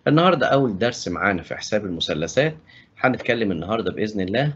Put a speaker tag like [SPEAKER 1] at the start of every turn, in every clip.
[SPEAKER 1] النهارده أول درس معانا في حساب المثلثات هنتكلم النهارده بإذن الله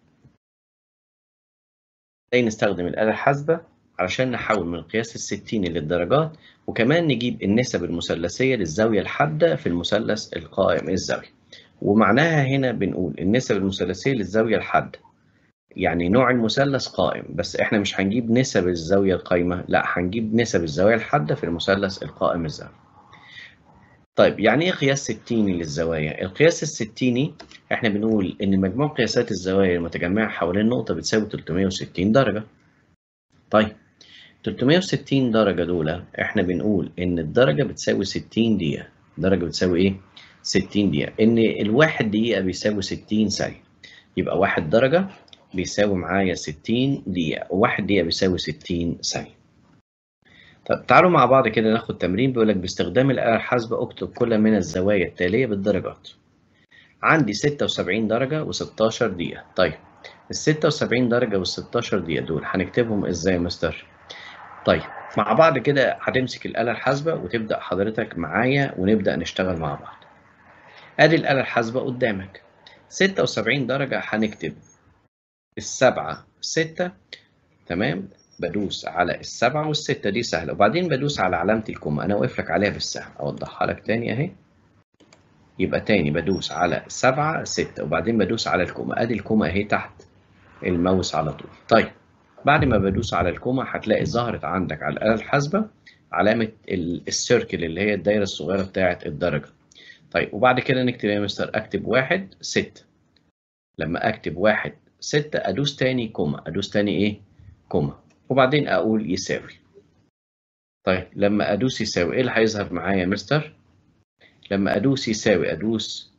[SPEAKER 1] ازاي نستخدم الآلة الحاسبة علشان نحول من قياس الستين للدرجات وكمان نجيب النسب المثلثية للزاوية الحادة في المثلث القائم الزاوية ومعناها هنا بنقول النسب المثلثية للزاوية الحادة يعني نوع المثلث قائم بس احنا مش هنجيب نسب الزاوية القايمة لا هنجيب نسب الزوايا الحادة في المثلث القائم الزاوية طيب يعني ايه قياس ستيني للزوايا؟ القياس الستيني احنا بنقول ان مجموع قياسات الزوايا المتجمعة حوالين نقطة بتساوي 360 درجة. طيب 360 درجة دول احنا بنقول ان الدرجة بتساوي 60 دقيقة. الدرجة بتساوي ايه؟ 60 دقيقة. ان الواحد دقيقة بيساوي 60 ثانية. يبقى واحد درجة بيساوي معايا 60 دقيقة وواحد دقيقة بيساوي 60 ثانية. طب تعالوا مع بعض كده ناخد تمرين بيقول لك باستخدام الآلة الحاسبة اكتب كل من الزوايا التالية بالدرجات. عندي 76 درجة و16 دقيقة. طيب ال 76 درجة وال 16 دقيقة دول هنكتبهم ازاي يا مستر؟ طيب مع بعض كده هتمسك الآلة الحاسبة وتبدأ حضرتك معايا ونبدأ نشتغل مع بعض. ادي الآلة الحاسبة قدامك. 76 درجة هنكتب السبعة ستة تمام بدوس على السبعة والستة دي سهلة وبعدين بدوس على علامة الكومة أنا واقف لك عليها بالسهم أوضحها لك تاني أهي يبقى تاني بدوس على سبعة ستة وبعدين بدوس على الكومة أدي الكومة أهي تحت الماوس على طول طيب بعد ما بدوس على الكومة هتلاقي ظهرت عندك على الآلة الحاسبة علامة السيركل اللي هي الدايرة الصغيرة بتاعة الدرجة طيب وبعد كده نكتب يا مستر أكتب واحد ستة لما أكتب واحد ستة أدوس تاني كومة أدوس تاني إيه كومة وبعدين أقول يساوي طيب لما أدوس يساوي إيه اللي هيظهر معايا يا مستر؟ لما أدوس يساوي أدوس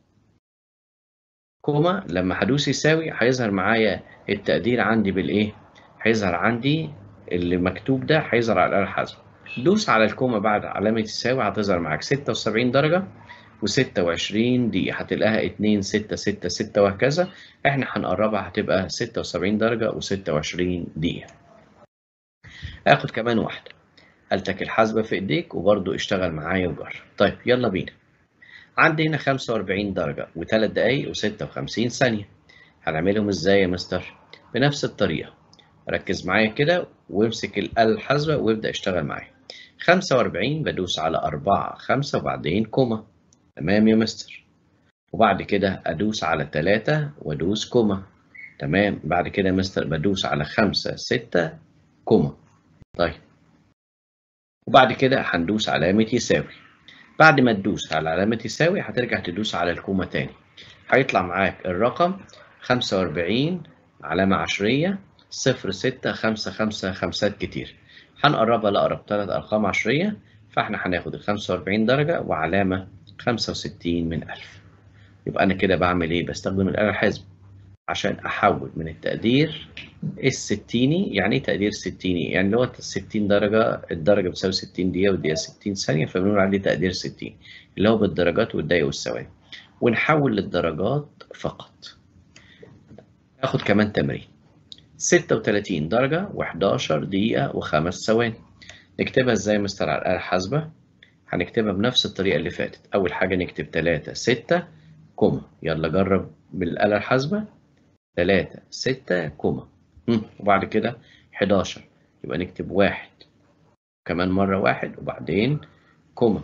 [SPEAKER 1] كوما لما هدوس يساوي هيظهر معايا التقدير عندي بالإيه؟ هيظهر عندي اللي مكتوب ده هيظهر على الآلة الحاسبة دوس على الكوما بعد علامة يساوي هتظهر معاك 76 درجة و26 دقيقة هتلاقيها 2 6 6 6 وهكذا احنا هنقربها هتبقى 76 درجة و26 دقيقة اخد كمان واحدة قالتك الحاسبة في ايديك وبرضو اشتغل معايا وجرب طيب يلا بينا عندي هنا 45 درجة و3 دقايق و56 ثانية هنعملهم ازاي يا مستر؟ بنفس الطريقة ركز معايا كده وامسك الآلة الحاسبة وابدأ اشتغل معايا 45 بدوس على 4 5 وبعدين كوما تمام يا مستر وبعد كده أدوس على 3 وأدوس كوما تمام بعد كده يا مستر بدوس على 5 6 كوما طيب وبعد كده هندوس علامة يساوي بعد ما تدوس على علامة يساوي هترجع تدوس على الكومة تاني هيطلع معاك الرقم 45 علامة عشرية صفر ستة خمسة خمسة خمسات كتير هنقربها لأقرب تلات أرقام عشرية فاحنا هناخد ال 45 درجة وعلامة 65 من ألف يبقى أنا كده بعمل إيه؟ بستخدم الآلة الحاسبة عشان أحول من التقدير الستيني يعني ايه تقدير ستيني؟ يعني اللي هو 60 درجة الدرجة بتساوي 60 دقيقة والدقيقة 60 ثانية فبنقول عليه تقدير 60 اللي هو بالدرجات والدقايق والثواني ونحول للدرجات فقط. آخد كمان تمرين 36 درجة و11 دقيقة وخمس ثواني نكتبها ازاي مستر على الآلة الحاسبة؟ هنكتبها بنفس الطريقة اللي فاتت أول حاجة نكتب 3 6 كوما يلا جرب بالآلة الحاسبة 3 6 كوما وبعد كده 11 يبقى نكتب واحد كمان مرة واحد وبعدين كوما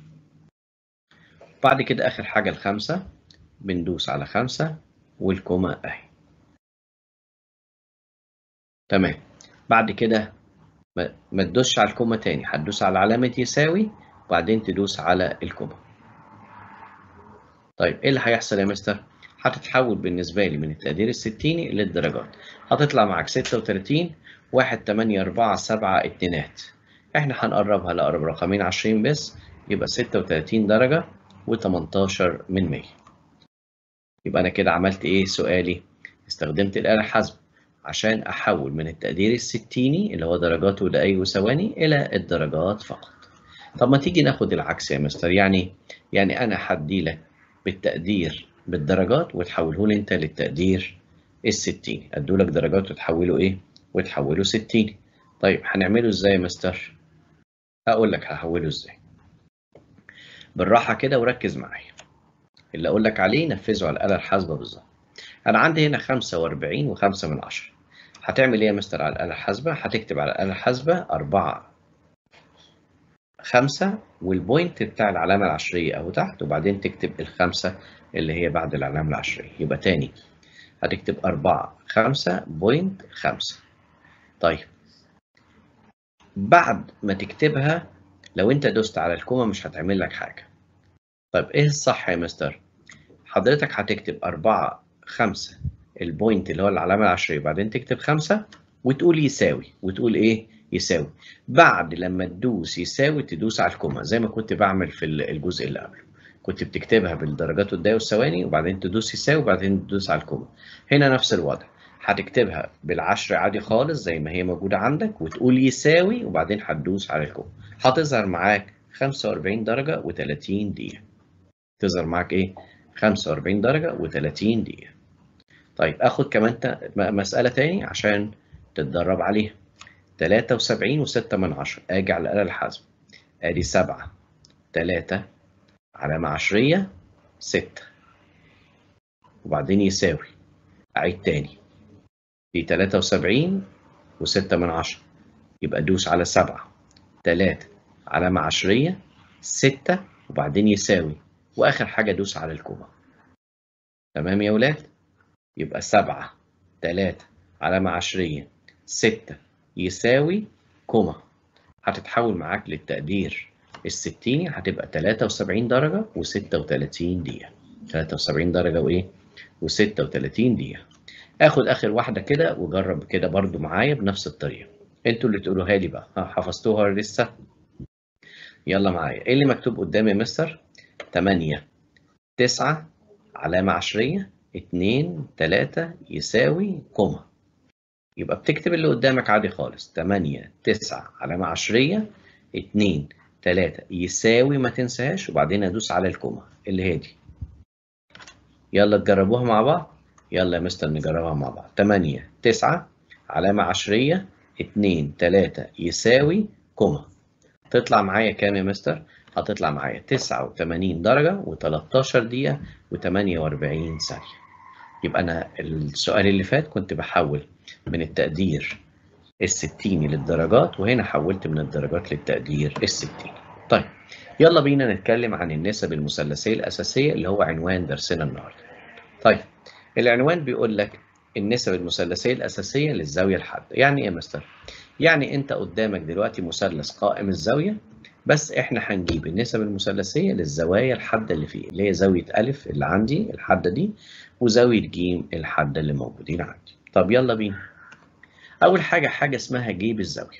[SPEAKER 1] بعد كده آخر حاجة الخمسة بندوس على خمسة والكوما أهي تمام بعد كده ما تدوسش على الكوما تاني هتدوس على علامة يساوي وبعدين تدوس على الكوما طيب ايه اللي هيحصل يا مستر؟ هتتحول بالنسبة لي من التقدير الستيني للدرجات هتطلع معاك 36 1 8 4 7 اتنينات احنا هنقربها لأقرب رقمين 20 بس يبقى 36 درجة و18 من 100 يبقى أنا كده عملت إيه سؤالي؟ استخدمت الآلة الحاسبة عشان أحول من التقدير الستيني اللي هو درجات ودقايق وثواني إلى الدرجات فقط. طب ما تيجي ناخد العكس يا مستر يعني يعني أنا هدي لك بالتقدير بالدرجات وتحوله لي أنت للتقدير الستيني أدوا لك درجات وتحوله إيه؟ وتحوله ستيني. طيب هنعمله إزاي يا مستر؟ هقول لك هحوله إزاي. بالراحه كده وركز معايا اللي اقول لك عليه نفذه على الاله الحاسبه بالظبط انا عندي هنا 45 و5 من 10 هتعمل ايه يا مستر على الاله الحاسبه هتكتب على الاله الحاسبه 4 5 والبوينت بتاع العلامه العشريه اهو تحت وبعدين تكتب الخمسه اللي هي بعد العلامه العشريه يبقى تاني هتكتب 4 5 بوينت 5 طيب بعد ما تكتبها لو انت دوست على الكومه مش هتعمل لك حاجه طيب ايه الصح يا مستر حضرتك هتكتب 4 5 البوينت اللي هو العلامه العشريه بعدين تكتب 5 وتقول يساوي وتقول ايه يساوي بعد لما تدوس يساوي تدوس على الكومه زي ما كنت بعمل في الجزء اللي قبله كنت بتكتبها بالدرجات والدقايق والثواني وبعدين تدوس يساوي وبعدين تدوس على الكومه هنا نفس الوضع هتكتبها بالعشر عادي خالص زي ما هي موجوده عندك وتقول يساوي وبعدين هتدوس على الكومه هتظهر معاك 45 درجه و30 دقيقه تظهر معاك ايه 45 درجه و30 دقيقه طيب اخد كمان مساله تاني عشان تتدرب عليها 73 و6 من 10 اجي على الاله الحاسبه ادي 7 3 علامه عشريه 6 وبعدين يساوي اعيد تاني دي 73 و6 من 10 يبقى دوس على 7 3 علامه عشريه 6 وبعدين يساوي واخر حاجه دوس على الكومه تمام يا ولاد يبقى 7 3 علامه عشريه 6 يساوي كوما هتتحول معاك للتقدير الستيني هتبقى 73 درجة و36 دقيقة 73 درجة وإيه؟ و36 دقيقة آخد آخر واحدة كده وجرب كده برضو معايا بنفس الطريقة انتوا اللي تقولوها لي بقى ها حفظتوها ولا لسه؟ يلا معايا ايه اللي مكتوب قدامي يا مستر؟ 8 9 علامة عشرية 2 3 يساوي كوما يبقى بتكتب اللي قدامك عادي خالص 8 9 علامة عشرية 2 3 يساوي ما تنساهاش وبعدين ادوس على الكومة اللي هي دي يلا تجربوها مع بعض يلا يا مستر نجربها مع بعض 8 9 علامة عشرية 2 3 يساوي كومة تطلع معايا كام يا مستر؟ هتطلع معايا 89 درجة و13 دقيقة و48 ثانية يبقى أنا السؤال اللي فات كنت بحول من التقدير الستيني للدرجات وهنا حولت من الدرجات للتقدير الستيني طيب يلا بينا نتكلم عن النسب المثلثية الأساسية اللي هو عنوان درسنا النهاردة طيب العنوان بيقول لك النسب المثلثية الأساسية للزاوية الحادة يعني إيه يا مستر؟ يعني أنت قدامك دلوقتي مثلث قائم الزاوية بس إحنا هنجيب النسب المثلثية للزوايا الحادة اللي فيه اللي هي زاوية ألف اللي عندي الحادة دي وزاوية ج الحادة اللي موجودين عندي طب يلا بينا أول حاجة حاجة اسمها جيب الزاوية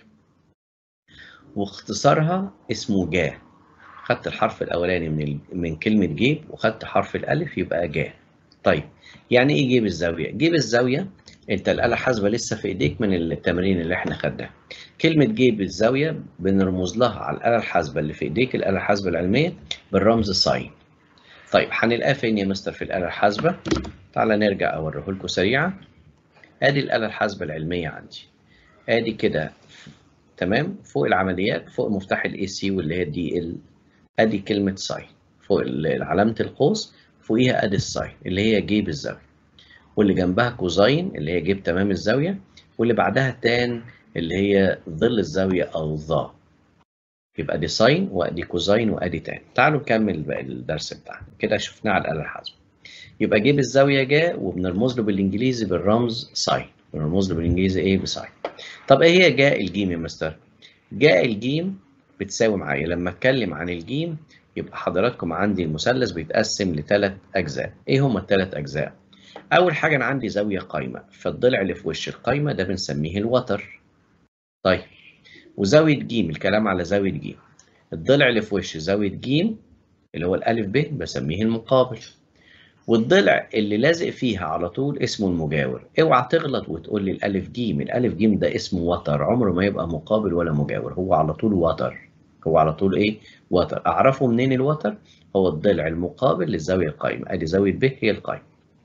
[SPEAKER 1] واختصارها اسمه جا خدت الحرف الأولاني من من كلمة جيب وخدت حرف الألف يبقى جا طيب يعني إيه جيب الزاوية؟ جيب الزاوية أنت الآلة حاسبة لسه في إيديك من التمرين اللي إحنا خدناه كلمة جيب الزاوية بنرمز لها على الآلة الحاسبة اللي في إيديك الآلة الحاسبة العلمية بالرمز ساين طيب هنلاقيها فين يا مستر في الآلة الحاسبة؟ تعالى نرجع أوريه لكم سريعا ادي الآلة الحاسبة العلمية عندي ادي كده تمام فوق العمليات فوق مفتاح الاي سي واللي هي دي ال ادي كلمة ساين فوق علامة القوس فوقيها ادي الساين اللي هي جيب الزاوية واللي جنبها كوزاين اللي هي جيب تمام الزاوية واللي بعدها تان اللي هي ظل الزاوية او ظا يبقى دي ساين وادي كوزاين وادي تان تعالوا نكمل بقى الدرس بتاعنا كده شفناه على الآلة الحاسبة يبقى جيب الزاوية جا وبنرمز له بالإنجليزي بالرمز ساين بنرمز له بالإنجليزي إيه بساين طب إيه هي جا الجيم يا مستر؟ جا الجيم بتساوي معايا لما أتكلم عن الجيم يبقى حضراتكم عندي المثلث بيتقسم لثلاث أجزاء إيه هما الثلاث أجزاء؟ أول حاجة أنا عندي زاوية قايمة فالضلع اللي في وش القايمة ده بنسميه الوتر طيب وزاوية ج الكلام على زاوية ج الضلع اللي في وش زاوية ج اللي هو الألف ب بسميه المقابل والضلع اللي لازق فيها على طول اسمه المجاور اوعى تغلط وتقول لي الالف جيم الالف جيم ده اسمه وتر عمره ما يبقى مقابل ولا مجاور هو على طول وتر هو على طول ايه وتر اعرفه منين الوتر هو الضلع المقابل للزاويه القايمه ادي زاويه ب هي القايمه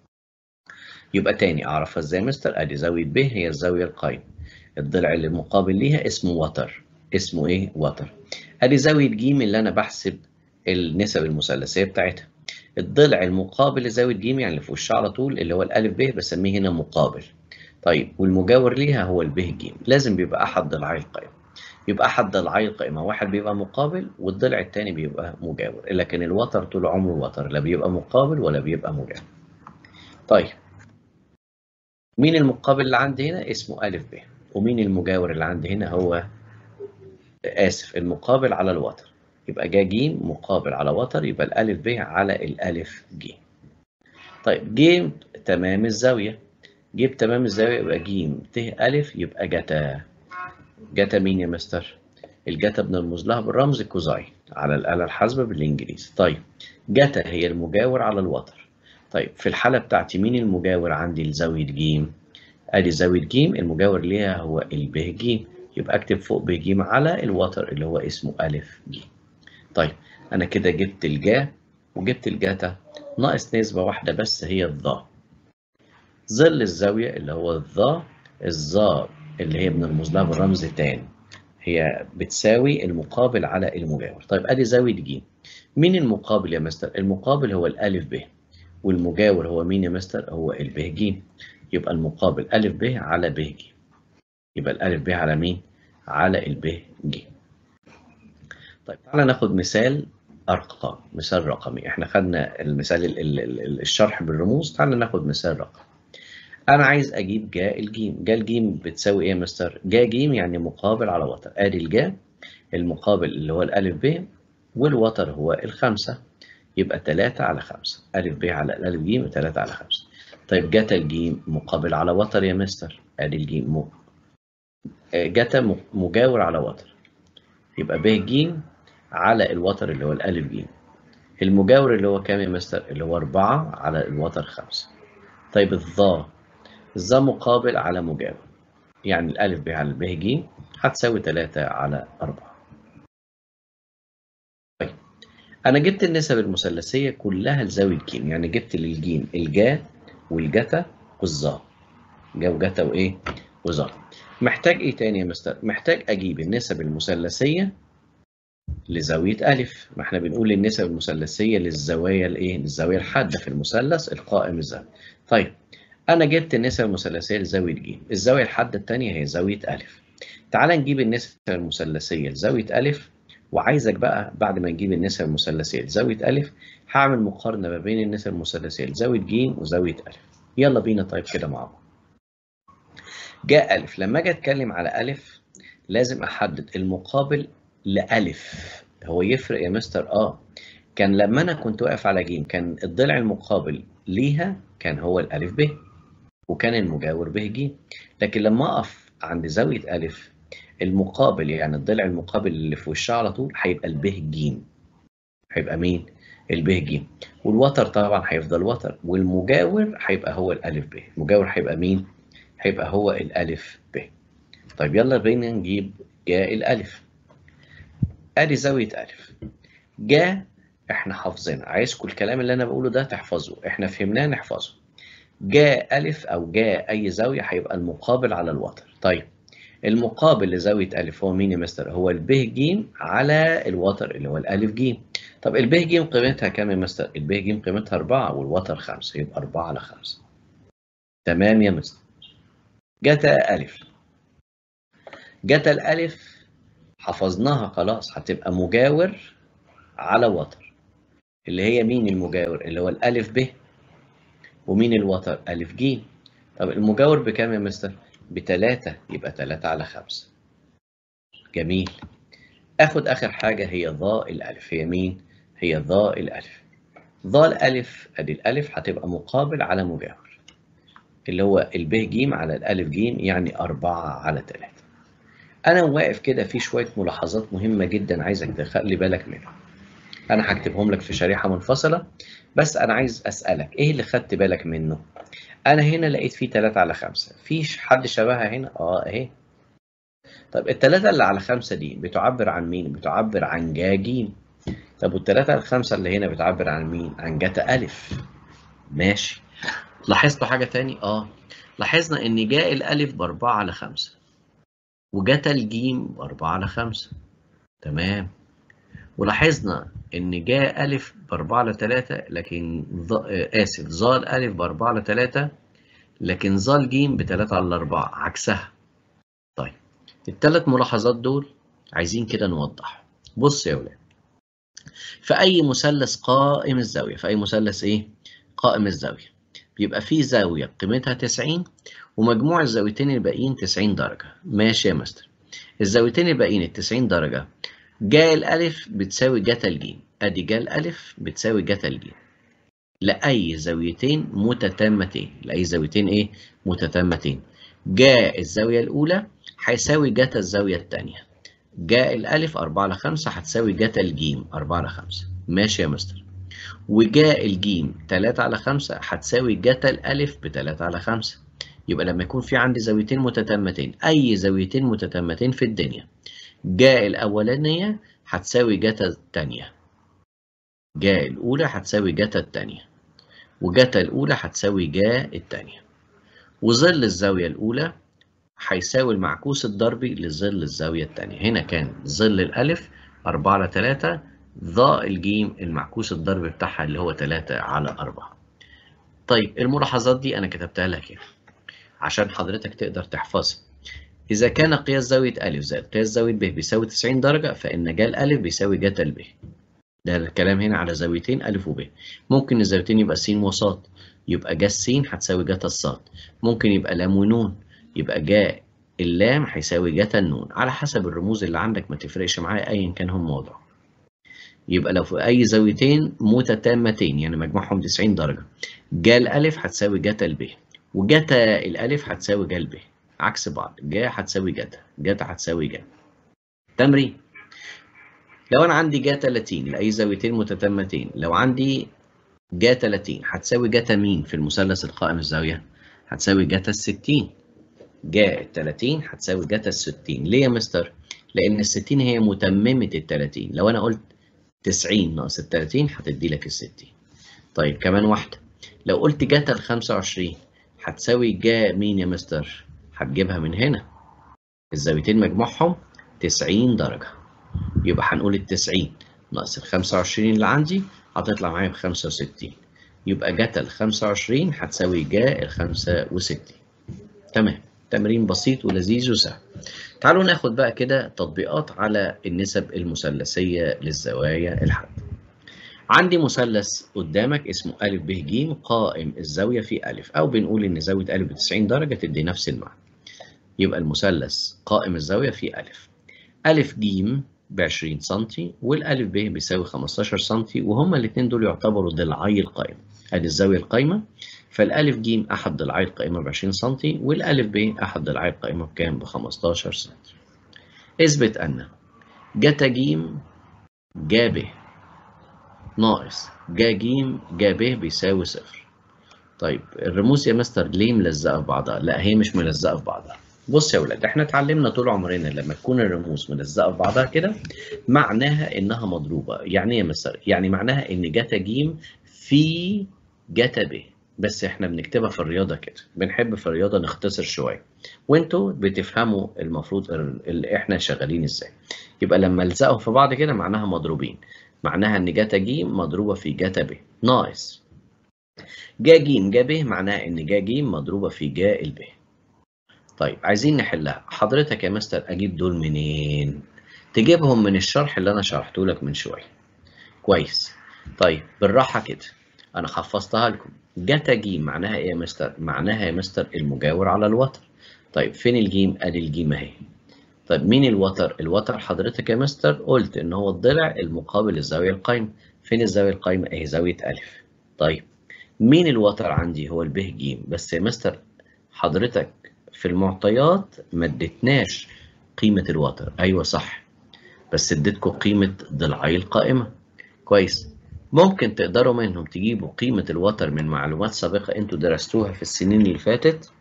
[SPEAKER 1] يبقى تاني اعرفها ازاي مستر ادي زاويه ب هي الزاويه القايمه الضلع اللي مقابل ليها اسمه وتر اسمه ايه وتر ادي زاويه ج اللي انا بحسب النسب المثلثيه بتاعتها الضلع المقابل لزاويه ج يعني اللي في وشها على طول اللي هو الالف ب بسميه هنا مقابل طيب والمجاور ليها هو الب ج لازم بيبقى احد ضلعي القائمه يبقى احد ضلعي القائمه واحد بيبقى مقابل والضلع الثاني بيبقى مجاور لكن الوتر طول عمره وتر لا بيبقى مقابل ولا بيبقى مجاور طيب مين المقابل اللي عندي هنا اسمه أ ب ومين المجاور اللي عندي هنا هو آسف المقابل على الوتر يبقى جا ج مقابل على وتر يبقى الألف ب على الألف ج طيب ج تمام الزاوية جيب تمام الزاوية يبقى ج ت ألف يبقى جتا جتا مين يا مستر؟ الجتا بنرمز لها بالرمز كوزاين على الآلة الحاسبة بالإنجليزي طيب جتا هي المجاور على الوتر طيب في الحالة بتاعتي مين المجاور عندي لزاوية ج؟ ادي زاوية ج المجاور ليها هو الب ج يبقى اكتب فوق ب ج على الوتر اللي هو اسمه أ ج طيب انا كده جبت الجا وجبت الجاتا ناقص نسبة واحدة بس هي الظا ظل الزاوية اللي هو الظا الظا اللي هي بنرمز لها بالرمز تان هي بتساوي المقابل على المجاور طيب ادي زاوية ج مين المقابل يا مستر؟ المقابل هو الألف ب والمجاور هو مين يا مستر؟ هو الب ج يبقى المقابل أ ب على ب ج يبقى الألف ب على مين؟ على الب ج طيب تعالى ناخد مثال أرقام مثال رقمي احنا خدنا المثال ال ال ال الشرح بالرموز تعالى ناخد مثال رقمي أنا عايز أجيب جا الجيم جا الجيم بتساوي إيه يا مستر؟ جا جيم يعني مقابل على وتر آدي الجا المقابل اللي هو الألف ب والوتر هو الخمسة يبقى 3 على 5 أ ب على الألف ج 3 على 5 طيب جتا الجيم مقابل على وتر يا مستر ادي الجيم م... جتا مجاور على وتر يبقى ب ج على الوتر اللي هو الالف ج المجاور اللي هو كام يا مستر اللي هو 4 على الوتر 5 طيب الظا الظا مقابل على مجاور يعني الالف ب على الب ج هتساوي 3 على 4 طيب انا جبت النسب المثلثيه كلها لزاويه ج يعني جبت للجيم الجا والجتا والظا جا وجتا وايه وظا محتاج ايه تاني يا مستر محتاج اجيب النسب المثلثيه لزاويه الف ما احنا بنقول النسب المثلثيه للزوايا الايه للزاويه الحاده في المثلث القائم الزاويه طيب انا جبت النسب المثلثيه لزاويه ج الزاويه الحاده الثانيه هي زاويه الف تعال نجيب النسب المثلثيه لزاويه الف وعايزك بقى بعد ما نجيب النسب المثلثيه لزاويه الف هعمل مقارنه ما بين النسب المثلثيه لزاويه ج وزاويه الف يلا بينا طيب كده مع بعض جاء الف لما اجي اتكلم على الف لازم احدد المقابل لالف هو يفرق يا مستر اه كان لما انا كنت واقف على ج كان الضلع المقابل ليها كان هو الالف ب وكان المجاور ب ج لكن لما اقف عند زاويه الف المقابل يعني الضلع المقابل اللي في وشها على طول هيبقى الب ج هيبقى مين الب ج والوتر طبعا هيفضل وتر والمجاور هيبقى هو الالف ب المجاور هيبقى مين هيبقى هو الالف ب طيب يلا بينا نجيب جاء الالف ادي زاويه الف جاء احنا حافظينها عايزكم الكلام اللي انا بقوله ده تحفظوه احنا فهمناه نحفظه جاء الف او جاء اي زاويه هيبقى المقابل على الوتر طيب المقابل لزاويه الف هو مين يا مستر هو الب ج على الوتر اللي هو الالف ج طب الب ج قيمتها كام يا مستر الب ج قيمتها 4 والوتر 5 يبقى 4 على 5 تمام يا مستر جتا الف جتا الالف حفظناها خلاص هتبقى مجاور على وتر اللي هي مين المجاور اللي هو الالف ب ومين الوتر الف ج طب المجاور بكام يا مستر بتلاتة يبقى تلاتة على خمسة جميل اخد اخر حاجة هي ضاء الالف هي مين هي ضاء الالف ضاء الالف ادي الالف هتبقى مقابل على مجاور اللي هو الب ج على الالف ج يعني أربعة على تلاتة انا واقف كده في شوية ملاحظات مهمة جدا عايزك تخلي بالك منها انا هكتبهم لك في شريحة منفصلة بس انا عايز اسألك ايه اللي خدت بالك منه انا هنا لقيت فيه 3 على 5 في حد شبهها هنا اه اهي طب الثلاثة اللي على 5 دي بتعبر عن مين بتعبر عن جا ج طب والثلاثة على 5 اللي هنا بتعبر عن مين عن جتا الف ماشي لاحظتوا حاجة تاني اه لاحظنا ان جاء الالف ب 4 على 5 وجتا الجيم ب 4 على 5 تمام ولاحظنا إن جاء ألف بأربعة على تلاتة لكن ظ... آه، آسف ظال ألف بأربعة على تلاتة لكن ظال جيم بتلاتة على أربعة عكسها طيب التلات ملاحظات دول عايزين كده نوضح بص يا ولاد في أي مثلث قائم الزاوية في أي مثلث إيه؟ قائم الزاوية بيبقى فيه زاوية قيمتها 90 ومجموع الزاويتين الباقيين 90 درجة ماشي يا مستر الزاويتين الباقيين ال 90 درجة جا الألف بتساوي جتا الجيم أدي جا الألف بتساوي جتا الجيم لأي زاويتين متتامتين لأي زاويتين إيه؟ متتامتين جاء الزاوية الأولى هيساوي جتا الزاوية الثانية جاء الألف 4 على 5 هتساوي جتا الجيم 4 على 5 ماشي يا مستر وجاء الجيم 3 على 5 هتساوي جتا الألف ب 3 على 5 يبقى لما يكون في عندي زاويتين متتامتين أي زاويتين متتامتين في الدنيا جاء الأولانية هتساوي جتا الثانية جاء الأولى هتساوي جتا الثانية وجتا الأولى هتساوي جاء الثانية وظل الزاوية الأولى هيساوي المعكوس الضربي لظل الزاوية الثانية هنا كان ظل الألف 4 على 3 ضاء الجيم المعكوس الضربي بتاعها اللي هو 3 على 4 طيب الملاحظات دي أنا كتبتها لك هنا عشان حضرتك تقدر تحفظها إذا كان قياس زاوية أ زائد قياس زاوية ب بيساوي 90 درجة فإن جا الألف بيساوي جتا الب ده الكلام هنا على زاويتين أ وب ممكن الزاويتين يبقى س وص يبقى جا الس هتساوي جتا الصاد ممكن يبقى لام ونون يبقى جاء اللام هيساوي جتا النون على حسب الرموز اللي عندك ما تفرقش معايا ايا كان هم وضعه يبقى لو في اي زاويتين متتامتين يعني مجموعهم 90 درجه جا الالف هتساوي جتا الب وجتا الالف هتساوي جا الب عكس بعض جا هتساوي جتا جتا هتساوي جا تمرين لو انا عندي جا 30 لاي زاويتين متتامتين لو عندي جا 30 هتساوي جتا مين في المثلث القائم الزاويه هتساوي جتا ال 60 جا ال 30 هتساوي جتا ال 60 ليه يا مستر؟ لأن ال 60 هي متممة ال 30 لو أنا قلت 90 ناقص ال 30 هتدي لك ال 60 طيب كمان واحدة لو قلت جتا ال 25 هتساوي جا مين يا مستر؟ هتجيبها من هنا الزاويتين مجموعهم 90 درجة يبقى هنقول ال 90 ناقص ال 25 اللي عندي هتطلع معايا ب 65 يبقى جتا ال 25 هتساوي جا ال 65 تمام تمرين بسيط ولذيذ وسهل تعالوا ناخد بقى كده تطبيقات على النسب المثلثية للزوايا الحادة عندي مثلث قدامك اسمه أ ب ج قائم الزاوية في أ أو بنقول إن زاوية أ ب 90 درجة تدي نفس المعنى يبقى المثلث قائم الزاوية في أ أ ج ب 20 سم والألف ب بيساوي 15 سم وهما الاثنين دول يعتبروا ضلعي القائمة ادي الزاوية القايمة فالألف ج أحد ضلعي القائمة ب 20 سم والألف ب أحد ضلعي القائمة بكام؟ ب 15 سم. اثبت أن جتا ج جا ب ناقص جا ج جا ب بيساوي صفر. طيب الرموز يا مستر ليه ملزقة في بعضها؟ لا هي مش ملزقة في بعضها. بص يا ولاد احنا اتعلمنا طول عمرنا لما تكون الرموز ملزقة في بعضها كده معناها إنها مضروبة. يعني إيه يا مستر؟ يعني معناها إن جتا ج في جتا ب. بس احنا بنكتبها في الرياضة كده بنحب في الرياضة نختصر شوية وانتوا بتفهموا المفروض اللي احنا شغالين ازاي يبقى لما الزقوا في بعض كده معناها مضروبين معناها ان جاتا ج مضروبة في جاتا ب ناقص جا ج جا ب معناها ان جا ج مضروبة في جا الب طيب عايزين نحلها حضرتك يا مستر اجيب دول منين تجيبهم من الشرح اللي انا شرحته لك من شوية كويس طيب بالراحة كده انا حفظتها لكم جتا ج معناها ايه يا مستر؟ معناها يا مستر المجاور على الوتر. طيب فين الجيم؟ ادي الجيم اهي. طيب مين الوتر؟ الوتر حضرتك يا مستر قلت ان هو الضلع المقابل للزاويه القايمه. فين الزاويه القايمه؟ اهي زاويه ا. طيب مين الوتر عندي؟ هو الب ج بس يا مستر حضرتك في المعطيات ما اديتناش قيمه الوتر. ايوه صح. بس اديتكم قيمه ضلعي القائمه. كويس. ممكن تقدروا منهم تجيبوا قيمة الوتر من معلومات سابقة انتوا درستوها في السنين اللي فاتت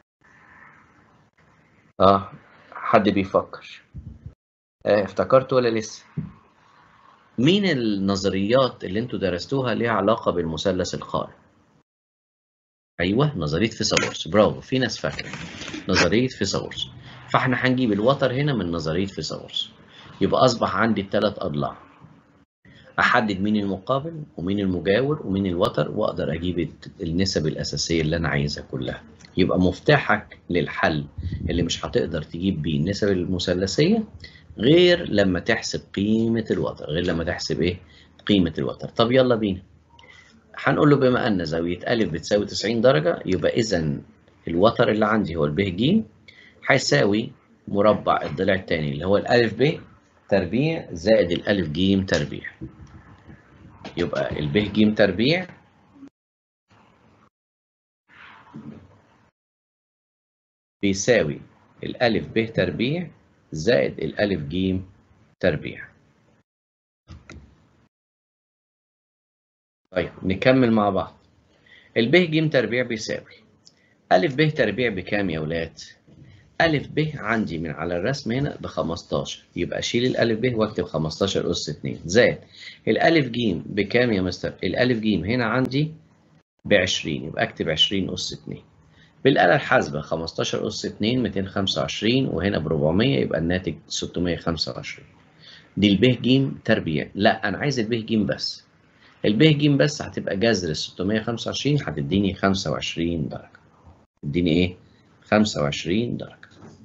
[SPEAKER 1] اه حد بيفكر آه افتكرت ولا لسه مين النظريات اللي انتوا درستوها ليها علاقة بالمثلث القائم ايوه نظرية فيثاغورس برافو في ناس فاكرة نظرية فيثاغورس فاحنا هنجيب الوتر هنا من نظرية فيثاغورس يبقى اصبح عندي الثلاث اضلاع احدد مين المقابل ومين المجاور ومين الوتر واقدر اجيب النسب الاساسيه اللي انا عايزها كلها يبقى مفتاحك للحل اللي مش هتقدر تجيب بيه النسب المثلثيه غير لما تحسب قيمه الوتر غير لما تحسب ايه قيمه الوتر طب يلا بينا هنقول له بما ان زاويه ا بتساوي 90 درجه يبقى اذا الوتر اللي عندي هو الب ج هيساوي مربع الضلع الثاني اللي هو الالف ب تربيع زائد الالف ج تربيع يبقى الب ج تربيع بيساوي الالف ب تربيع زائد الالف ج تربيع طيب نكمل مع بعض الب ج تربيع بيساوي ألف ب تربيع بكام يا ولاد؟ ألف ب عندي من على الرسم هنا ب 15 يبقى أشيل الألف ب وأكتب 15 أس 2 زائد الألف ج بكام يا مستر؟ الألف ج هنا عندي ب 20 يبقى أكتب 20 أس 2 بالآلة الحاسبة 15 أس 2 225 وهنا ب 400 يبقى الناتج 625 دي الب ج تربيع لا أنا عايز الب ج بس الب ج بس هتبقى جذر ال 625 هتديني 25 درجة اديني ايه 25 درجة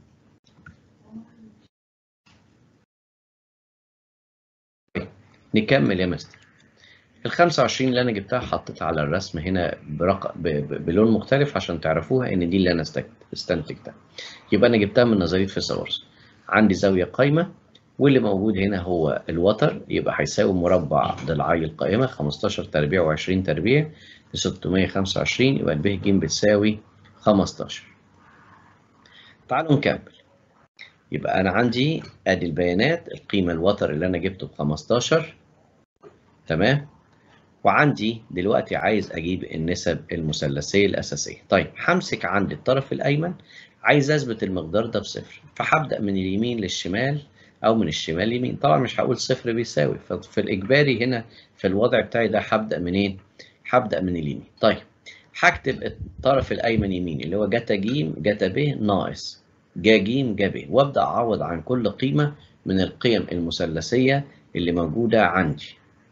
[SPEAKER 1] نكمل يا مستر ال 25 اللي انا جبتها حطيتها على الرسم هنا برق... ب... ب... بلون مختلف عشان تعرفوها ان دي اللي انا استنتجتها يبقى انا جبتها من نظريه فيثاغورس عندي زاويه قايمه واللي موجود هنا هو الوتر يبقى هيساوي مربع ضلعي القائمه 15 تربيع و20 تربيع ل 625 يبقى الب ج بتساوي 15 تعالوا نكمل يبقى أنا عندي أدي البيانات القيمة الوتر اللي أنا جبته ب 15 تمام وعندي دلوقتي عايز أجيب النسب المثلثية الأساسية طيب همسك عند الطرف الأيمن عايز أثبت المقدار ده بصفر فهبدأ من اليمين للشمال أو من الشمال يمين طبعا مش هقول صفر بيساوي ففي الإجباري هنا في الوضع بتاعي ده هبدأ منين؟ هبدأ من اليمين طيب هكتب الطرف الايمن يمين اللي هو جتا ج جتا ب ناقص جا ج جا ب وابدا اعوض عن كل قيمه من القيم المثلثيه اللي موجوده عندي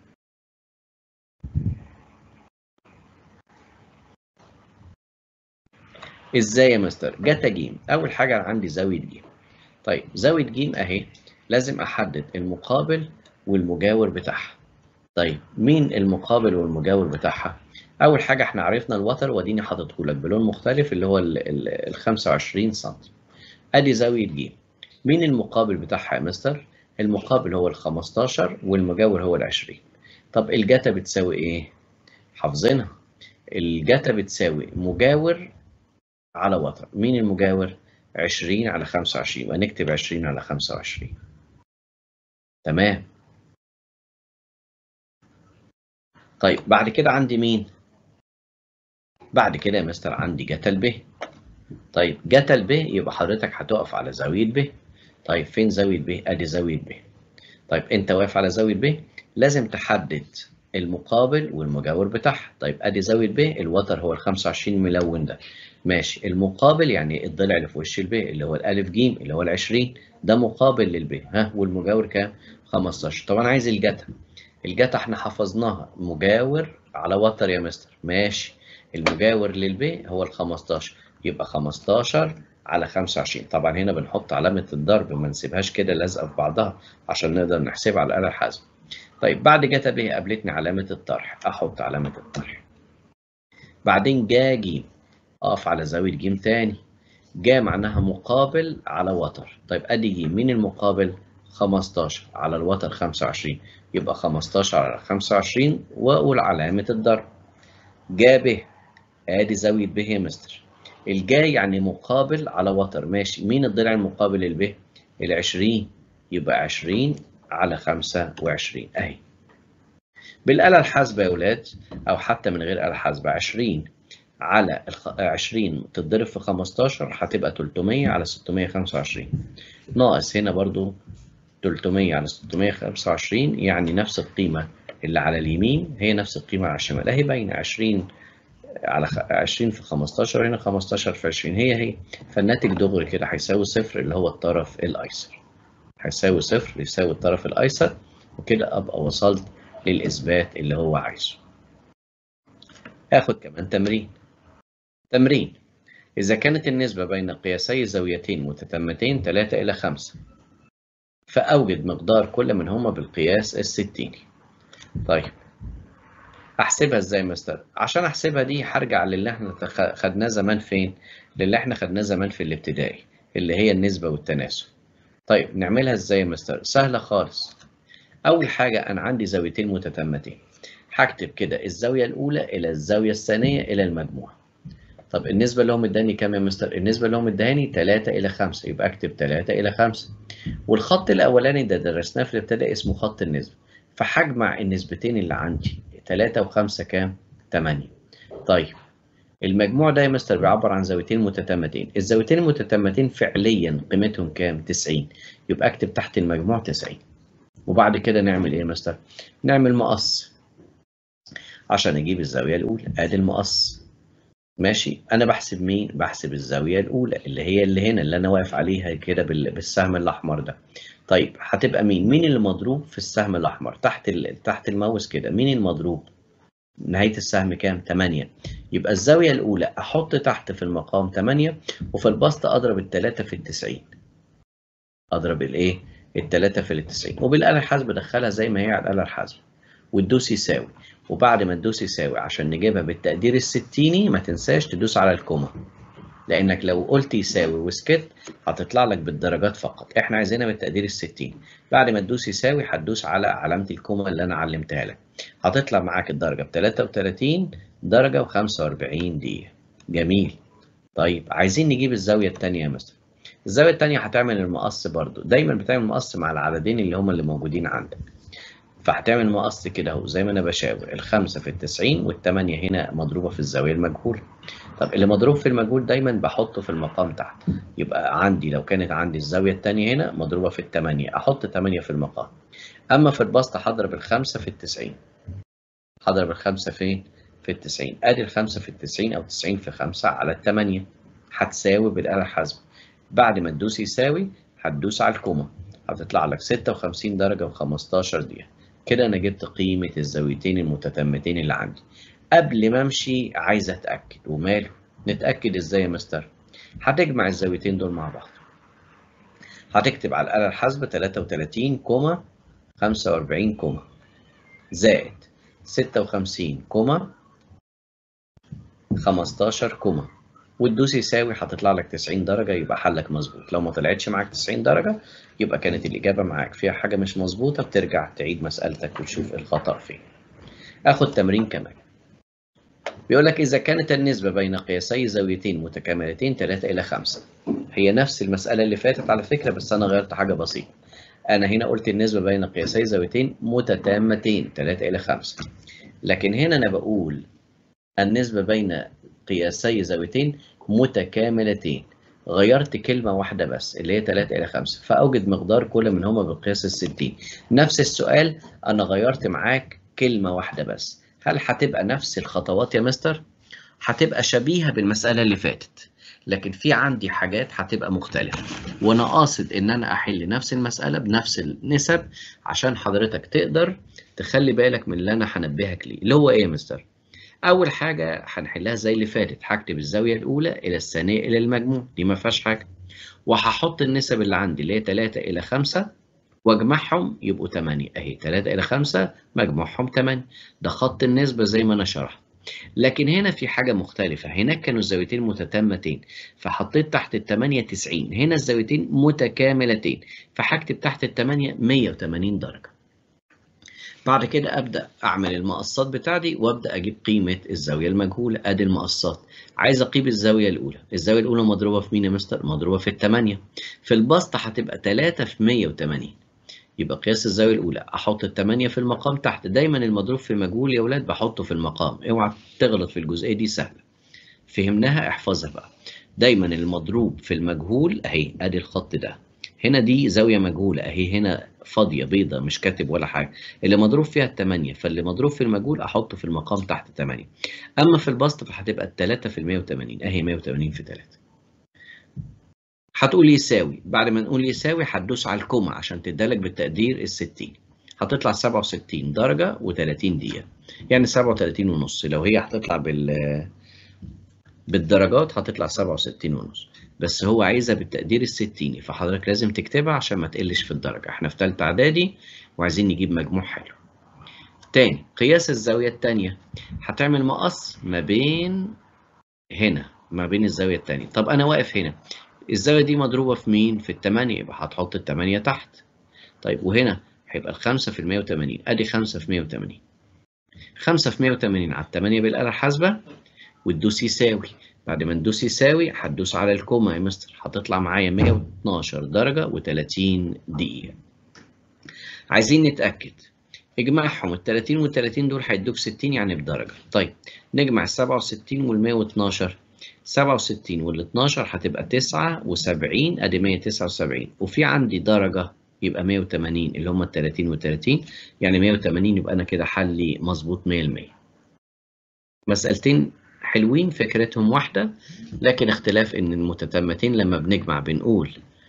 [SPEAKER 1] ازاي يا مستر جتا ج اول حاجه عندي زاويه ج طيب زاويه ج اهي لازم احدد المقابل والمجاور بتاعها طيب مين المقابل والمجاور بتاعها اول حاجه احنا عرفنا الوتر واديني حاططه لك بلون مختلف اللي هو ال 25 سم ادي زاويه ج مين المقابل بتاعها يا مستر المقابل هو ال 15 والمجاور هو ال 20 طب الجتا بتساوي ايه حافظينها الجتا بتساوي مجاور على وتر مين المجاور 20 على 25 يبقى نكتب 20 على 25 تمام طيب بعد كده عندي مين بعد كده يا مستر عندي جتا ب طيب جتا ب يبقى حضرتك هتقف على زاوية ب طيب فين زاوية ب ادي زاوية ب طيب انت واقف على زاوية ب لازم تحدد المقابل والمجاور بتاعها طيب ادي زاوية ب الوتر هو ال 25 ملون ده ماشي المقابل يعني الضلع اللي في وش الب اللي هو الالف ج اللي هو ال 20 ده مقابل للب ها والمجاور كام 15 طب انا عايز الجتا الجتا احنا حفظناها مجاور على وتر يا مستر ماشي المجاور للب هو ال 15 يبقى 15 على 25 طبعا هنا بنحط علامة الضرب ما نسيبهاش كده لازقة في بعضها عشان نقدر نحسبها على الآلة الحاسبة طيب بعد جتا ب قابلتني علامة الطرح أحط علامة الطرح بعدين جا ج أقف على زاوية ج تاني جا معناها مقابل على وتر طيب أدي ج مين المقابل 15 على الوتر 25 يبقى 15 على 25 وأقول علامة الضرب جا ب ادي زاويه ب يا مستر الجاي يعني مقابل على وتر ماشي مين الضلع المقابل للب ال 20 يبقى 20 على 25 اهي بالاله الحاسبه يا ولاد او حتى من غير اله حاسبه 20 على 20 تتضرب في 15 هتبقى 300 على 625 ناقص هنا برضو 300 على 625 يعني نفس القيمه اللي على اليمين هي نفس القيمه على الشمال اهي باينه 20 على 20 في 15 هنا 15 في 20 هي هي فالناتج دغري كده هيساوي صفر اللي هو الطرف الايسر هيساوي صفر يساوي الطرف الايسر وكده ابقى وصلت للإثبات اللي هو عايزه آخد كمان تمرين تمرين إذا كانت النسبة بين قياسي زاويتين متتمتين 3 إلى 5 فأوجد مقدار كل منهما بالقياس الستيني طيب أحسبها إزاي مستر؟ عشان أحسبها دي هرجع للي إحنا خدناه زمان فين؟ للي إحنا خدناه زمان في الابتدائي اللي هي النسبة والتناسب طيب نعملها إزاي يا مستر؟ سهلة خالص أول حاجة أنا عندي زاويتين متتمتين هكتب كده الزاوية الأولى إلى الزاوية الثانية إلى المجموع طب النسبة اللي هو مداني كام يا مستر؟ النسبة اللي هو مداني 3 إلى 5 يبقى أكتب 3 إلى 5 والخط الأولاني ده درسناه في الابتدائي اسمه خط النسبة فهجمع النسبتين اللي عندي 3 و5 كام؟ 8 طيب المجموع ده يا مستر بيعبر عن زاويتين متتامتين الزاويتين المتتامتين فعليا قيمتهم كام؟ 90 يبقى أكتب تحت المجموع 90 وبعد كده نعمل إيه يا مستر؟ نعمل مقص عشان أجيب الزاوية الأولى آدي المقص ماشي انا بحسب مين بحسب الزاويه الاولى اللي هي اللي هنا اللي انا واقف عليها كده بالسهم الاحمر ده طيب هتبقى مين مين اللي مضروب في السهم الاحمر تحت تحت الماوس كده مين المضروب نهايه السهم كام 8 يبقى الزاويه الاولى احط تحت في المقام 8 وفي البسط اضرب الثلاثه في التسعين اضرب الايه الثلاثه في التسعين وبالاله الحاسبه ادخلها زي ما هي على الاله الحاسبه وتدوس يساوي وبعد ما تدوس يساوي عشان نجيبها بالتقدير الستيني ما تنساش تدوس على الكوما لانك لو قلت يساوي وسكت هتطلع لك بالدرجات فقط احنا عايزينها بالتقدير الستيني بعد ما تدوس يساوي هتدوس على علامه الكوما اللي انا علمتها لك هتطلع معاك الدرجه ب 33 درجه و45 دقيقه جميل طيب عايزين نجيب الزاويه الثانيه يا مستر الزاويه الثانيه هتعمل المقص برضو دايما بتعمل مقص مع العددين اللي هم اللي موجودين عندك فهتعمل مقص كده اهو زي ما انا بشاور الخمسة في التسعين والتمانية هنا مضروبة في الزاوية المجهولة طب اللي مضروب في المجهول دايما بحطه في المقام تحت يبقى عندي لو كانت عندي الزاوية التانية هنا مضروبة في التمانية أحط تمانية في المقام أما في البسط هضرب الخمسة في التسعين هضرب الخمسة فين؟ في التسعين أدي الخمسة في التسعين أو تسعين في خمسة على التمانية هتساوي بالآلة الحاسبة بعد ما تدوس يساوي هتدوس على الكومة هتطلع لك ستة وخمسين درجة وخمستاشر دقيقة كده انا جبت قيمة الزاويتين المتتمتين اللي عندي قبل ما امشي عايز اتأكد وماله نتأكد ازاي يا مستر هتجمع الزاويتين دول مع بعض هتكتب على الآلة الحاسبة 33 كوما 45 كوما زائد 56 كوما 15 كوما وتدوس يساوي هتطلع لك 90 درجة يبقى حلك مظبوط لو ما طلعتش معاك 90 درجة يبقى كانت الإجابة معاك فيها حاجة مش مظبوطة بترجع تعيد مسألتك وتشوف الخطأ فين آخد تمرين كمان بيقول لك إذا كانت النسبة بين قياسي زاويتين متكاملتين 3 إلى 5 هي نفس المسألة اللي فاتت على فكرة بس أنا غيرت حاجة بسيطة أنا هنا قلت النسبة بين قياسي زاويتين متتامتين 3 إلى 5 لكن هنا أنا بقول النسبة بين قياسي زاويتين متكاملتين غيرت كلمة واحدة بس اللي هي 3 إلى 5 فأوجد مقدار كل منهما بالقياس الستين نفس السؤال أنا غيرت معاك كلمة واحدة بس هل هتبقى نفس الخطوات يا مستر؟ هتبقى شبيهة بالمسألة اللي فاتت لكن في عندي حاجات هتبقى مختلفة وأنا قاصد إن أنا أحل نفس المسألة بنفس النسب عشان حضرتك تقدر تخلي بالك من اللي أنا هنبهك ليه اللي هو إيه يا مستر؟ أول حاجة هنحلها زي اللي فاتت هكتب الزاوية الأولى إلى الثانية إلى المجموع دي ما فيهاش حاجة وهحط النسب اللي عندي اللي هي 3 إلى 5 واجمعهم يبقوا 8 أهي 3 إلى 5 مجموعهم 8 ده خط النسبة زي ما أنا شرحت لكن هنا في حاجة مختلفة هناك كانوا الزاويتين متتامتين فحطيت تحت التمانية 90 هنا الزاويتين متكاملتين فهكتب تحت التمانية 180 درجة بعد كده ابدا اعمل المقصات بتاعتي وابدا اجيب قيمه الزاويه المجهوله ادي المقصات عايز اقيم الزاويه الاولى الزاويه الاولى مضروبه في مين يا مستر مضروبه في الثمانيه في البسط هتبقى 3 في 180 يبقى قياس الزاويه الاولى احط الثمانيه في المقام تحت دايما المضروب في مجهول يا اولاد بحطه في المقام اوعى تغلط في الجزئيه دي سهله فهمناها احفظها بقى دايما المضروب في المجهول اهي ادي الخط ده هنا دي زاويه مجهوله اهي هنا فاضيه بيضه مش كاتب ولا حاجه اللي مضروب فيها الثمانيه فاللي مضروب في المجهول احطه في المقام تحت 8 اما في البسط فهتبقى الثلاثه في ال 180 اهي 180 في 3 هتقول يساوي بعد ما نقول يساوي هتدوس على الكومة عشان تدالك بالتقدير ال 60 هتطلع 67 درجة و30 دقيقة يعني 37 ونص لو هي هتطلع بال بالدرجات هتطلع 67 ونص بس هو عايزها بالتقدير الستيني فحضرتك لازم تكتبها عشان ما تقلش في الدرجة احنا في تالتة اعدادي وعايزين نجيب مجموع حلو تاني قياس الزاوية التانية هتعمل مقص ما بين هنا ما بين الزاوية التانية طب أنا واقف هنا الزاوية دي مضروبة في مين؟ في التمانية يبقى هتحط التمانية تحت طيب وهنا هيبقى الخمسة في المية وتمانين أدي خمسة في مية وتمانين خمسة في مية وتمانين على التمانية بالآلة الحاسبة وتدوس يساوي بعد ما ندوس يساوي هتدوس على الكوما يا مستر هتطلع معايا 112 درجة و30 دقيقة عايزين نتأكد اجمعهم ال 30 وال 30 دول هيدوك 60 يعني بدرجة طيب نجمع ال 67 وال 112 67 وال 12 هتبقى 79 ادي 179 وفي عندي درجة يبقى 180 اللي هم ال 30 وال 30 يعني 180 يبقى انا كده حلي مظبوط 100% مسألتين حلوين فكرتهم واحدة لكن اختلاف ان المتتمتين لما بنجمع بنقول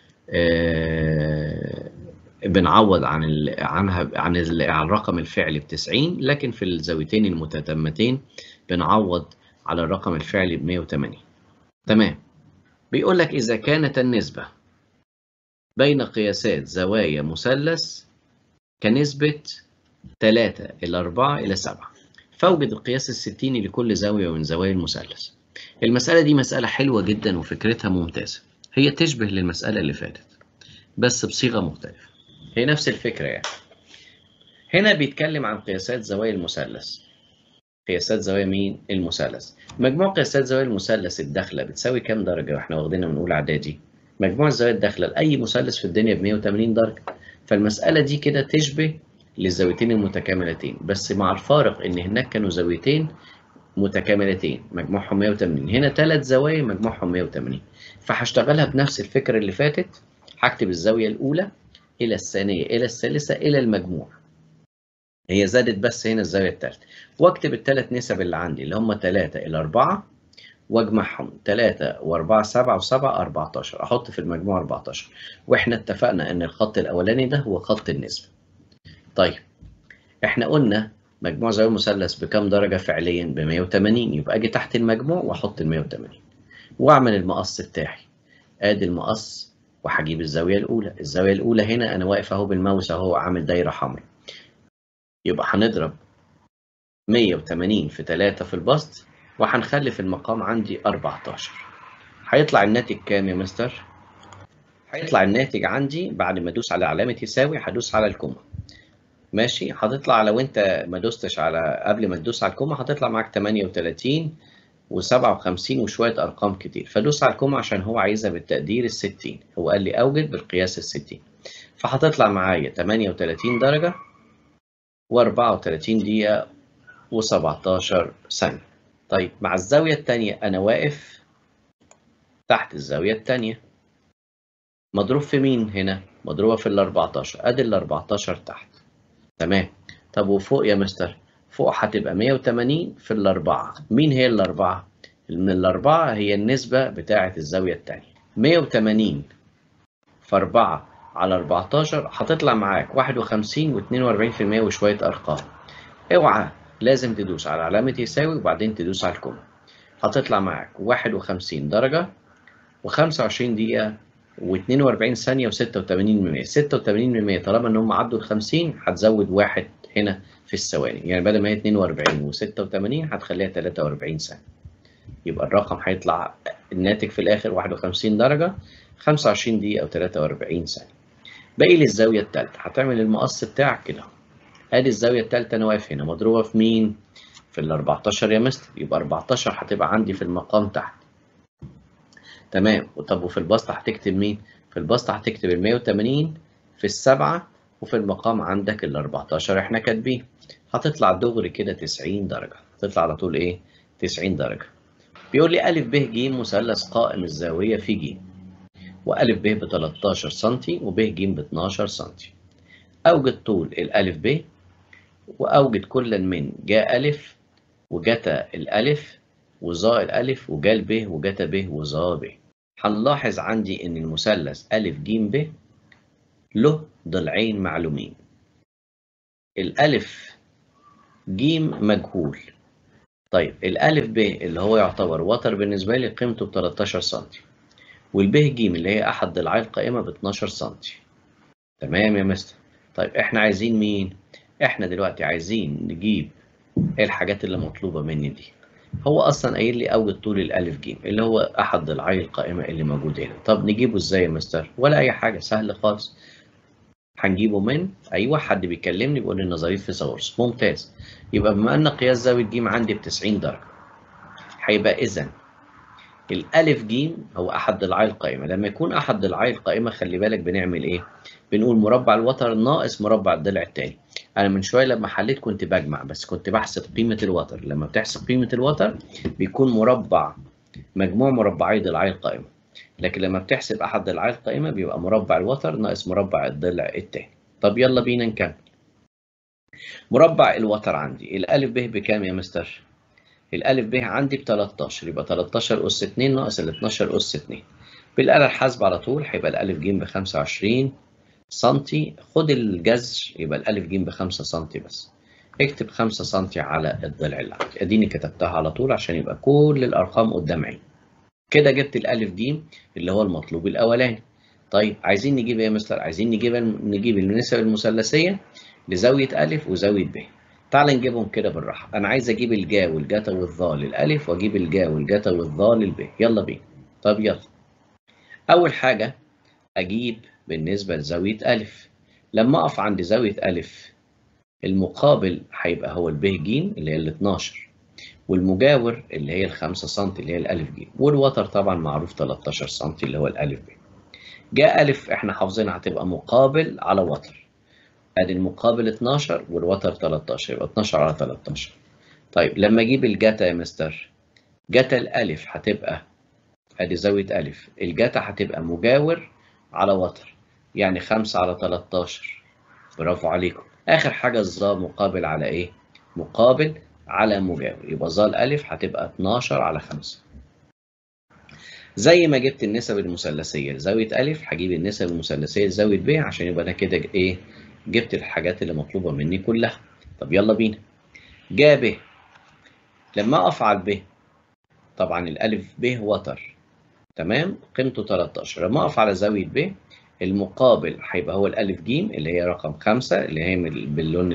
[SPEAKER 1] آه بنعوض عن ال عنها عن ال عن الرقم الفعلي ب 90 لكن في الزاويتين المتتمتين بنعوض على الرقم الفعلي ب 180 تمام بيقول لك إذا كانت النسبة بين قياسات زوايا مثلث كنسبة 3 إلى 4 إلى 7 فأوجد القياس الستيني لكل زاوية من زوايا المثلث المسألة دي مسألة حلوة جدا وفكرتها ممتازة هي تشبه للمسألة اللي فاتت بس بصيغة مختلفة هي نفس الفكرة يعني هنا بيتكلم عن قياسات زوايا المثلث قياسات زوايا مين؟ المثلث مجموع قياسات زوايا المثلث الداخلة بتساوي كام درجة واحنا واخدينها من أولى إعدادي؟ مجموع الزوايا الداخلة لأي مثلث في الدنيا ب 180 درجة فالمسألة دي كده تشبه للزاويتين المتكاملتين بس مع الفارق إن هناك كانوا زاويتين متكاملتين مجموعهم 180 هنا ثلاث زوايا مجموعهم 180 فهشتغلها بنفس الفكرة اللي فاتت هكتب الزاوية الأولى إلى الثانية إلى الثالثة إلى المجموع هي زادت بس هنا الزاوية الثالثة واكتب الثلاث نسب اللي عندي اللي هم 3 إلى 4 واجمعهم 3 و4 7 و7 14 احط في المجموع 14 واحنا اتفقنا ان الخط الاولاني ده هو خط النسبة طيب احنا قلنا مجموع زاوية مثلث بكام درجة فعليا ب 180 يبقى اجي تحت المجموع واحط ال 180 واعمل المقص بتاعي ادي المقص وهجيب الزاوية الأولى الزاوية الأولى هنا أنا واقف أهو بالماوس أهو عامل دايرة حمراء يبقى هنضرب 180 في 3 في البسط وهنخلي في المقام عندي 14 هيطلع الناتج كام يا مستر؟ هيطلع الناتج عندي بعد ما ادوس على علامة يساوي هدوس على الكومة ماشي هتطلع لو انت ما دوستش على قبل ما تدوس على الكومة هتطلع معاك 38 و57 وشوية أرقام كتير فدوس على الكومة عشان هو عايزها بالتقدير الستين هو قال لي أوجد بالقياس الستين فهتطلع معايا 38 درجة و34 دقيقة و17 ثانية طيب مع الزاوية التانية أنا واقف تحت الزاوية التانية مضروب في مين هنا؟ مضروبة في ال 14 أدي ال 14 تحت تمام طب وفوق يا مستر؟ فوق هتبقى 180 في الأربعة مين هي الأربعة؟ من الأربعة هي النسبة بتاعة الزاوية التانية 180 في 4 على 14 هتطلع معاك 51 و42% وشوية أرقام اوعى لازم تدوس على علامة يساوي وبعدين تدوس على الكومة هتطلع معاك 51 درجة و25 دقيقة و42 ثانية و86 86 طالما ان هم عدوا ال 50 هتزود واحد هنا في الثواني يعني بدل ما هي 42 و86 هتخليها 43 ثانية يبقى الرقم هيطلع الناتج في الآخر 51 درجة 25 دقيقة و43 ثانية باقي لي الزاوية التالتة هتعمل المقص بتاعك كده ادي الزاوية التالتة أنا واقف هنا مضروبة في مين؟ في ال 14 يا مستر يبقى 14 هتبقى عندي في المقام تحت تمام طب وفي البسط هتكتب مين؟ في البسط هتكتب ال 180 في السبعة وفي المقام عندك ال 14 احنا كاتبين هتطلع دغري كده 90 درجة هتطلع على طول ايه؟ 90 درجة بيقول لي أ ب ج مثلث قائم الزاوية في ج وأ ب ب 13 سم وب ج ب 12 سم أوجد طول الألف ب وأوجد كل من جاء ألف وجتا الألف وظاء الألف وجال ب وجتا ب وظاء ب هنلاحظ عندي إن المثلث أ ج ب له ضلعين معلومين الألف جيم مجهول طيب الألف ب اللي هو يعتبر وتر بالنسبة لي قيمته ب 13 سم والب ج اللي هي أحد ضلعي القائمة ب 12 سم تمام يا مستر طيب إحنا عايزين مين؟ إحنا دلوقتي عايزين نجيب الحاجات اللي مطلوبة مني دي هو أصلا قايل لي أوجد طول الألف ج اللي هو أحد ضلعي القائمة اللي موجود هنا طب نجيبه إزاي يا مستر؟ ولا أي حاجة سهل خالص هنجيبه من ايوه حد بيكلمني بيقول لي نظريه فيثاغورس ممتاز يبقى بما ان قياس زاويه ج عندي ب 90 درجه هيبقى اذا الالف ج هو احد ضلعي القائمه لما يكون احد ضلعي القائمه خلي بالك بنعمل ايه بنقول مربع الوتر ناقص مربع الضلع الثاني انا من شويه لما حليت كنت بجمع بس كنت بحسب قيمه الوتر لما بتحسب قيمه الوتر بيكون مربع مجموع مربعي ضلعي القائمه لكن لما بتحسب احد ضلعي القائمه بيبقى مربع الوتر ناقص مربع الضلع الثاني طب يلا بينا نكمل مربع الوتر عندي الالف ب بكام يا مستر الالف ب عندي ب 13 يبقى 13 اس 2 ناقص ال 12 اس 2 بالاله الحاسبه على طول هيبقى الالف ج ب 25 سم خد الجذر يبقى الالف ج ب 5 سم بس اكتب 5 سم على الضلع اللي عندي اديني كتبتها على طول عشان يبقى كل الارقام قدام عيني كده جبت الالف ج اللي هو المطلوب الاولاني طيب عايزين نجيب ايه يا مستر عايزين نجيب نجيب النسب المثلثيه لزاويه الف وزاويه ب تعال نجيبهم كده بالراحه انا عايز اجيب الجا والجتا والظا للالف واجيب الجا والجتا والظا للب يلا بينا طب يلا اول حاجه اجيب بالنسبه لزاويه الف لما اقف عند زاويه الف المقابل هيبقى هو الب ج اللي هي ال 12 والمجاور اللي هي ال 5 سم اللي هي الالف ج والوتر طبعا معروف 13 سم اللي هو الالف ب جاء الف احنا حافظينها هتبقى مقابل على وتر ادي المقابل 12 والوتر 13 يبقى 12 على 13 طيب لما اجيب الجتا يا مستر جتا الالف هتبقى ادي زاويه الف الجتا هتبقى مجاور على وتر يعني 5 على 13 برافو عليكم اخر حاجه الظا مقابل على ايه مقابل على مجاور يبقى ظا الالف هتبقى 12 على 5 زي ما جبت النسب المثلثيه لزاويه الف هجيب النسب المثلثيه لزاويه ب عشان يبقى انا كده ايه جبت الحاجات اللي مطلوبه مني كلها طب يلا بينا جا ب لما اقف على ب طبعا الالف ب وتر تمام قيمته 13 لما اقف على زاويه ب المقابل هيبقى هو الالف ج اللي هي رقم 5 اللي هي باللون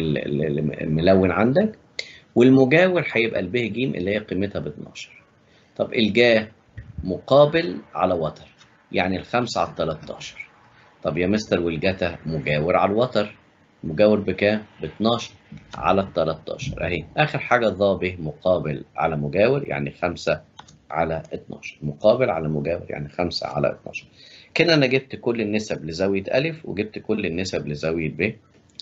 [SPEAKER 1] الملون عندك والمجاور هيبقى الب ج اللي هي قيمتها ب 12 طب الجا مقابل على وتر يعني الخمسة على 13 طب يا مستر والجتا مجاور على الوتر مجاور بكام؟ ب 12 على ال 13 اهي اخر حاجه ضا ب مقابل على مجاور يعني 5 على 12 مقابل على مجاور يعني 5 على 12 كده انا جبت كل النسب لزاويه الف وجبت كل النسب لزاويه ب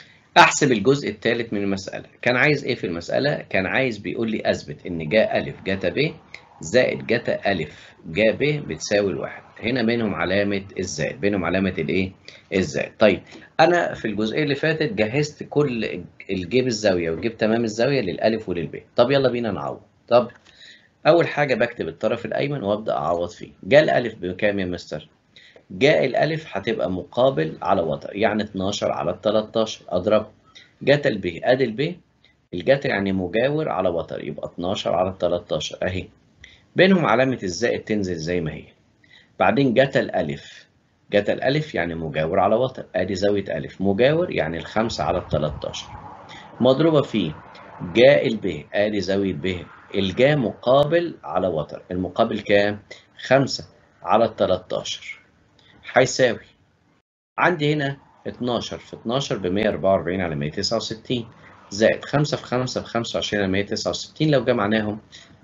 [SPEAKER 1] احسب الجزء الثالث من المساله كان عايز ايه في المساله كان عايز بيقول لي اثبت ان جا الف جتا ب زائد جتا الف جا ب بتساوي الواحد هنا بينهم علامه الزائد بينهم علامه الايه الزائد طيب انا في الجزئيه اللي فاتت جهزت كل الجيب الزاويه والجيب تمام الزاويه للالف وللب طب يلا بينا نعوض طب اول حاجه بكتب الطرف الايمن وابدا اعوض فيه جا الالف بكام يا مستر جاء الالف هتبقى مقابل على وتر يعني 12 على 13 اضرب جت الب ادي الب الجتا يعني مجاور على وتر يبقى 12 على 13 اهي بينهم علامه الزائد تنزل زي ما هي بعدين جت الالف جت الالف يعني مجاور على وتر ادي زاويه الف مجاور يعني الخمسة على 13 مضروبه في جاء الب ادي زاويه ب الجا مقابل على وتر المقابل كام 5 على 13 هيساوي عندي هنا 12 في 12 ب 144 على 169 زائد 5 في 5 ب 25 على 169 لو جمعناهم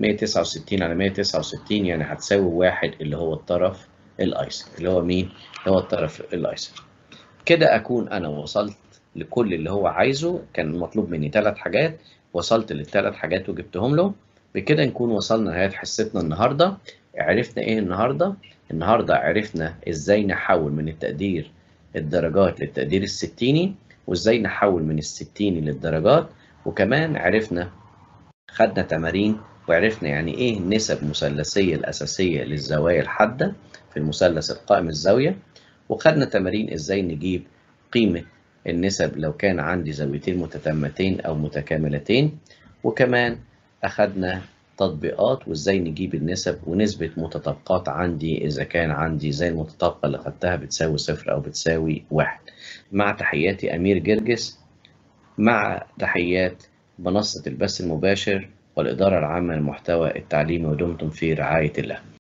[SPEAKER 1] 169 على 169 يعني هتساوي واحد اللي هو الطرف الايسر اللي هو مين؟ اللي هو الطرف الايسر كده اكون انا وصلت لكل اللي هو عايزه كان مطلوب مني ثلاث حاجات وصلت للثلاث حاجات وجبتهم له بكده نكون وصلنا لنهايه حصتنا النهارده عرفنا ايه النهارده؟ النهارده عرفنا ازاي نحول من التقدير الدرجات للتقدير الستيني وازاي نحول من الستيني للدرجات وكمان عرفنا خدنا تمارين وعرفنا يعني ايه النسب مثلثيه الاساسيه للزوايا الحاده في المثلث القائم الزاويه وخدنا تمارين ازاي نجيب قيمه النسب لو كان عندي زاويتين متتامتين أو متكاملتين وكمان أخدنا تطبيقات وإزاي نجيب النسب ونسبة متطابقات عندي إذا كان عندي زي المتطابقة اللي خدتها بتساوي صفر أو بتساوي واحد مع تحياتي أمير جرجس مع تحيات منصة البث المباشر والإدارة العامة للمحتوى التعليمي ودمتم في رعاية الله